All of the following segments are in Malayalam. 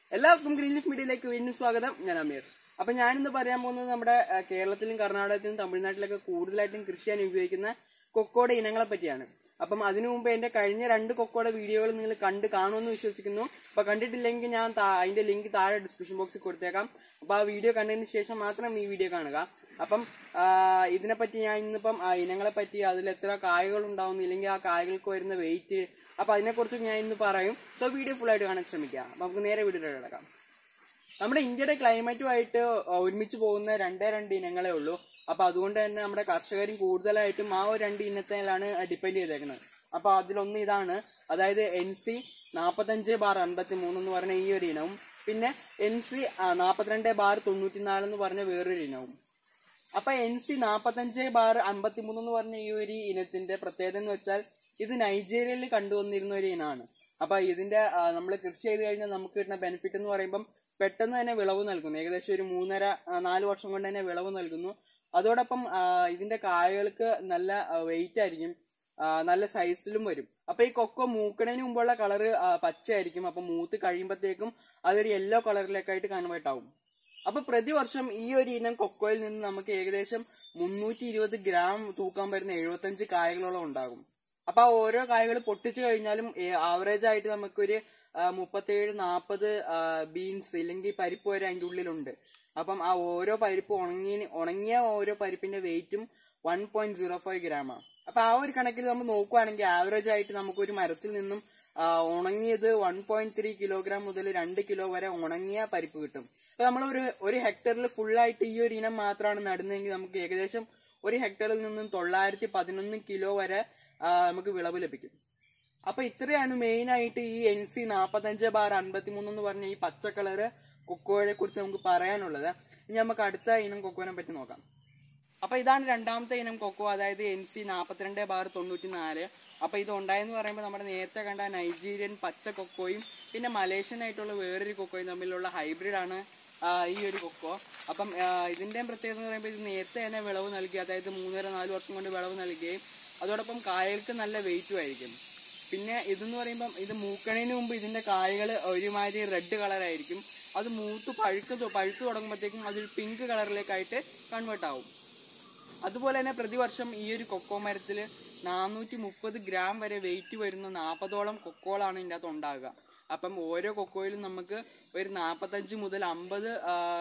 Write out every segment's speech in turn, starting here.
എല്ലാവർക്കും ഗ്രീൻ ലീഫ് മീഡിയയിലേക്ക് വീണ്ടും സ്വാഗതം ഞാൻ അമീർ അപ്പൊ ഞാനിന്ന് പറയാൻ പോകുന്നത് നമ്മുടെ ആ, കേരളത്തിലും കർണാടകത്തിലും തമിഴ്നാട്ടിലൊക്കെ കൂടുതലായിട്ടും കൃഷി ചെയ്യാൻ ഉപയോഗിക്കുന്ന കൊക്കോയുടെ ഇനങ്ങളെ പറ്റിയാണ് അപ്പം അതിനു മുമ്പ് എന്റെ കഴിഞ്ഞ രണ്ട് കൊക്കോയുടെ വീഡിയോകൾ നിങ്ങൾ കണ്ട് കാണുമെന്ന് വിശ്വസിക്കുന്നു അപ്പൊ കണ്ടിട്ടില്ലെങ്കിൽ ഞാൻ താ- അതിന്റെ ലിങ്ക് താഴെ ഡിസ്ക്രിപ്ഷൻ ബോക്സിൽ കൊടുത്തേക്കാം അപ്പൊ ആ വീഡിയോ കണ്ടതിന് ശേഷം മാത്രം ഈ വീഡിയോ കാണുക അപ്പം ആ, ഇതിനെപ്പറ്റി ഞാൻ ഇന്നിപ്പം ആ, ഇനങ്ങളെ പറ്റി അതിൽ എത്ര കായകൾ ഉണ്ടാവുന്നു ഇല്ലെങ്കിൽ ആ കായകൾക്ക് വരുന്ന വെയിറ്റ് അപ്പൊ അതിനെക്കുറിച്ച് ഞാൻ ഇന്ന് പറയും സോ വീഡിയോ ഫുൾ ആയിട്ട് കാണാൻ ശ്രമിക്കാം അപ്പൊ നമുക്ക് നേരെ വീഡിയോ കിടക്കാം നമ്മുടെ ഇന്ത്യയുടെ ക്ലൈമറ്റുമായിട്ട് ഒരുമിച്ച് പോകുന്ന രണ്ടേ രണ്ട് ഇനങ്ങളേ ഉള്ളൂ അപ്പൊ അതുകൊണ്ട് തന്നെ നമ്മുടെ കർഷകരും കൂടുതലായിട്ടും ആ ഒരു രണ്ട് ഇനത്തിലാണ് ഡിപ്പെൻഡ് ചെയ്തേക്കുന്നത് അപ്പൊ അതിലൊന്ന് ഇതാണ് അതായത് എൻ സി നാപ്പത്തഞ്ച് ബാർ അൻപത്തി മൂന്ന് എന്ന് പറഞ്ഞ ഈ ഒരു ഇനവും പിന്നെ എൻ സി നാപ്പത്തിരണ്ട് ബാർ തൊണ്ണൂറ്റിനാല് എന്ന് പറഞ്ഞ വേറൊരു ഇനവും അപ്പൊ എൻ സി നാപ്പത്തഞ്ച് ബാർ അമ്പത്തിമൂന്ന് എന്ന് പറഞ്ഞ ഈ ഒരു ഇനത്തിന്റെ പ്രത്യേകത എന്ന് വെച്ചാൽ ഇത് നൈജീരിയയിൽ കണ്ടുവന്നിരുന്ന ഒരു ഇനമാണ് അപ്പൊ ഇതിന്റെ നമ്മൾ കൃഷി ചെയ്ത് കഴിഞ്ഞാൽ നമുക്ക് കിട്ടുന്ന ബെനിഫിറ്റ് എന്ന് പറയുമ്പം പെട്ടെന്ന് തന്നെ വിളവ് നൽകുന്നു ഏകദേശം ഒരു മൂന്നര ആ, നാല് വർഷം കൊണ്ട് തന്നെ വിളവ് നൽകുന്നു അതോടൊപ്പം ആ, ഇതിന്റെ കായകൾക്ക് നല്ല വെയിറ്റ് ആയിരിക്കും ആ, നല്ല സൈസിലും വരും അപ്പൊ ഈ കൊക്കോ മൂക്കണതിന് മുമ്പുള്ള കളറ് പച്ചയായിരിക്കും അപ്പൊ മൂത്ത് കഴിയുമ്പോഴത്തേക്കും അതൊരു യെല്ലോ കളറിലേക്കായിട്ട് കൺവേർട്ട് ആവും അപ്പൊ പ്രതിവർഷം ഈ ഒരു ഇനം കൊക്കോയിൽ നിന്ന് നമുക്ക് ഏകദേശം മുന്നൂറ്റി ഇരുപത് ഗ്രാം തൂക്കം വരുന്ന എഴുപത്തഞ്ച് കായകളോളം ഉണ്ടാകും അപ്പൊ ആ ഓരോ കായകൾ പൊട്ടിച്ചു കഴിഞ്ഞാലും ആവറേജ് ആയിട്ട് നമുക്കൊരു ആ, മുപ്പത്തേഴ് നാൽപ്പത് ബീൻസ് ഇല്ലെങ്കിൽ പരിപ്പ് വരെ അതിന്റെ ഉള്ളിലുണ്ട് അപ്പം ആ ഓരോ പരിപ്പ് ഉണങ്ങി ഉണങ്ങിയ ഓരോ പരിപ്പിന്റെ വെയിറ്റും വൺ പോയിന്റ് സീറോ ഫൈവ് ഗ്രാമാണ് അപ്പൊ ആ ഒരു കണക്കിൽ നമ്മൾ നോക്കുവാണെങ്കിൽ ആവറേജ് ആയിട്ട് നമുക്ക് ഒരു മരത്തിൽ നിന്നും ആ, ഉണങ്ങിയത് വൺ പോയിന്റ് ത്രീ കിലോഗ്രാം മുതൽ രണ്ട് കിലോ വരെ ഉണങ്ങിയ പരിപ്പ് കിട്ടും അപ്പൊ നമ്മൾ ഒരു ഒരു ഹെക്ടറിൽ ഫുള്ളായിട്ട് ഈ ഒരു ഇനം മാത്രമാണ് നടുന്നതെങ്കിൽ നമുക്ക് ഏകദേശം ഒരു ഹെക്ടറിൽ നിന്നും തൊള്ളായിരത്തി പതിനൊന്ന് കിലോ വരെ ആ, നമുക്ക് വിളവ് ലഭിക്കും അപ്പൊ ഇത്രയാണ് മെയിൻ ആയിട്ട് ഈ എൻ സി നാപ്പത്തഞ്ച് ബാർ അൻപത്തി മൂന്ന് എന്ന് പറഞ്ഞ ഈ പച്ച കളറ് കൊക്കോയെ കുറിച്ച് നമുക്ക് പറയാനുള്ളത് ഇനി നമുക്ക് അടുത്ത ഇനം കൊക്കോനെ പറ്റി നോക്കാം അപ്പൊ ഇതാണ് രണ്ടാമത്തെ ഇനം കൊക്കോ അതായത് എൻ സി നാപ്പത്തിരണ്ട് ബാർ തൊണ്ണൂറ്റി നാല് അപ്പൊ ഇത് ഉണ്ടായെന്ന് പറയുമ്പോൾ നമ്മുടെ നേരത്തെ കണ്ട നൈജീരിയൻ പച്ച കൊക്കോയും പിന്നെ മലേഷ്യൻ ആയിട്ടുള്ള വേറൊരു കൊക്കോയും തമ്മിലുള്ള ഹൈബ്രിഡ് ആണ് ആ, ഈ ഒരു കൊക്കോ അപ്പം ആ, ഇതിന്റെയും പ്രത്യേകത എന്ന് പറയുമ്പോൾ ഇത് നേരത്തെ തന്നെ വിളവ് നൽകി അതായത് മൂന്നര നാല് വർഷം കൊണ്ട് വിളവ് നൽകുകയും അതോടൊപ്പം കായകൾക്ക് നല്ല വെയിറ്റും ആയിരിക്കും പിന്നെ ഇതെന്ന് പറയുമ്പം ഇത് മൂക്കണതിന് മുമ്പ് ഇതിന്റെ കായകൾ ഒരുമാതിരി റെഡ് കളറായിരിക്കും അത് മൂത്ത് പഴുക്ക് തു- പഴുത്ത് തുടങ്ങുമ്പോഴത്തേക്കും അതൊരു പിങ്ക് കളറിലേക്കായിട്ട് കൺവേർട്ട് ആവും അതുപോലെ തന്നെ പ്രതിവർഷം ഈ ഒരു കൊക്കോ മരത്തിൽ നാനൂറ്റി മുപ്പത് ഗ്രാം വരെ വെയിറ്റ് വരുന്ന നാൽപ്പതോളം കൊക്കോളാണ് ഇതിൻ്റെ അകത്ത് ഉണ്ടാകുക അപ്പം ഓരോ കൊക്കോയിലും നമുക്ക് ഒരു നാൽപ്പത്തഞ്ച് മുതൽ അമ്പത്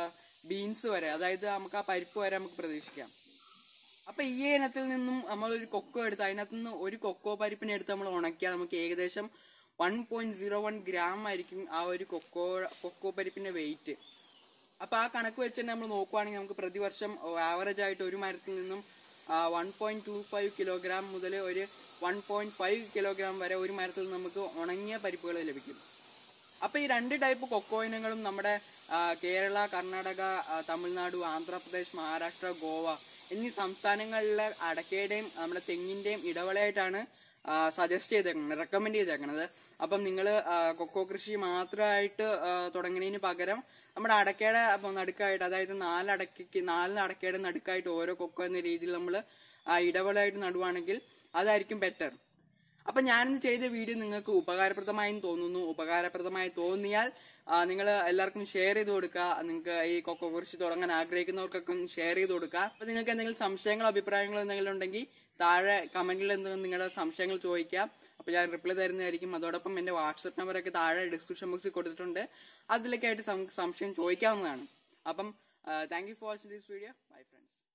ബീൻസ് വരെ അതായത് നമുക്ക് ആ പരിപ്പ് വരെ നമുക്ക് പ്രതീക്ഷിക്കാം അപ്പൊ ഈ ഇനത്തിൽ നിന്നും നമ്മൾ ഒരു കൊക്കോ എടുത്ത് അതിനകത്ത് നിന്ന് ഒരു കൊക്കോ പരിപ്പിനെ എടുത്ത് നമ്മൾ ഉണക്കിയാൽ നമുക്ക് ഏകദേശം one point zero one gram ആയിരിക്കും ആ ഒരു കൊക്കോ കൊക്കോ പരിപ്പിന്റെ വെയിറ്റ് അപ്പൊ ആ കണക്ക് വെച്ച് തന്നെ നമ്മൾ നോക്കുവാണെങ്കിൽ നമുക്ക് പ്രതിവർഷം ആവറേജ് ആയിട്ട് ഒരു മരത്തിൽ നിന്നും one point two five kilogram മുതൽ ഒരു വൺ പോയിന്റ് ഫൈവ് കിലോഗ്രാം വരെ ഒരു മരത്തിൽ നിന്ന് നമുക്ക് ഉണങ്ങിയ പരിപ്പുകൾ ലഭിക്കും അപ്പൊ ഈ രണ്ട് ടൈപ്പ് കൊക്കോ ഇനങ്ങളും നമ്മുടെ ആ, കേരള കർണാടക ആ, തമിഴ്നാട് ആന്ധ്രാപ്രദേശ് മഹാരാഷ്ട്ര ഗോവ എന്നീ സംസ്ഥാനങ്ങളിലെ അടക്കയുടെയും നമ്മുടെ തെങ്ങിന്റെയും ഇടവേളയായിട്ടാണ് സജസ്റ്റ് ചെയ്തേക്കുന്നത് റെക്കമെൻഡ് ചെയ്തേക്കുന്നത് അപ്പം നിങ്ങൾ കൊക്കോ കൃഷി മാത്രമായിട്ട് ആ, തുടങ്ങുന്നതിന് പകരം നമ്മുടെ അടക്കയുടെ അപ്പം നടുക്കായിട്ട് അതായത് നാല് അടക്കയ്ക്ക് നാല് അടക്കയുടെ നടുക്കായിട്ട് ഓരോ കൊക്കോ എന്ന രീതിയിൽ നമ്മൾ ഇടവേളയായിട്ട് നടുവാണെങ്കിൽ അതായിരിക്കും ബെറ്റർ അപ്പൊ ഞാനിന്ന് ചെയ്ത വീഡിയോ നിങ്ങൾക്ക് ഉപകാരപ്രദമായും തോന്നുന്നു ഉപകാരപ്രദമായി തോന്നിയാൽ നിങ്ങൾ എല്ലാവർക്കും ഷെയർ ചെയ്ത് കൊടുക്കുക നിങ്ങൾക്ക് ഈ കൊക്കോ കുറിച്ച് തുടങ്ങാൻ ആഗ്രഹിക്കുന്നവർക്കൊക്കെ ഷെയർ ചെയ്ത് കൊടുക്കുക അപ്പൊ നിങ്ങൾക്ക് എന്തെങ്കിലും സംശയങ്ങളോ അഭിപ്രായങ്ങളോ എന്തെങ്കിലും ഉണ്ടെങ്കിൽ താഴെ കമന്റിൽ എന്തെങ്കിലും നിങ്ങളുടെ സംശയങ്ങൾ ചോദിക്കാം അപ്പൊ ഞാൻ റിപ്ലൈ തരുന്നതായിരിക്കും അതോടൊപ്പം എന്റെ വാട്സ്ആപ്പ് നമ്പറൊക്കെ താഴെ ഡിസ്ക്രിപ്ഷൻ ബോക്സിൽ കൊടുത്തിട്ടുണ്ട് അതിലേക്കായിട്ട് സം- സംശയം ചോദിക്കാവുന്നതാണ് അപ്പം thank you for watching this video bye friends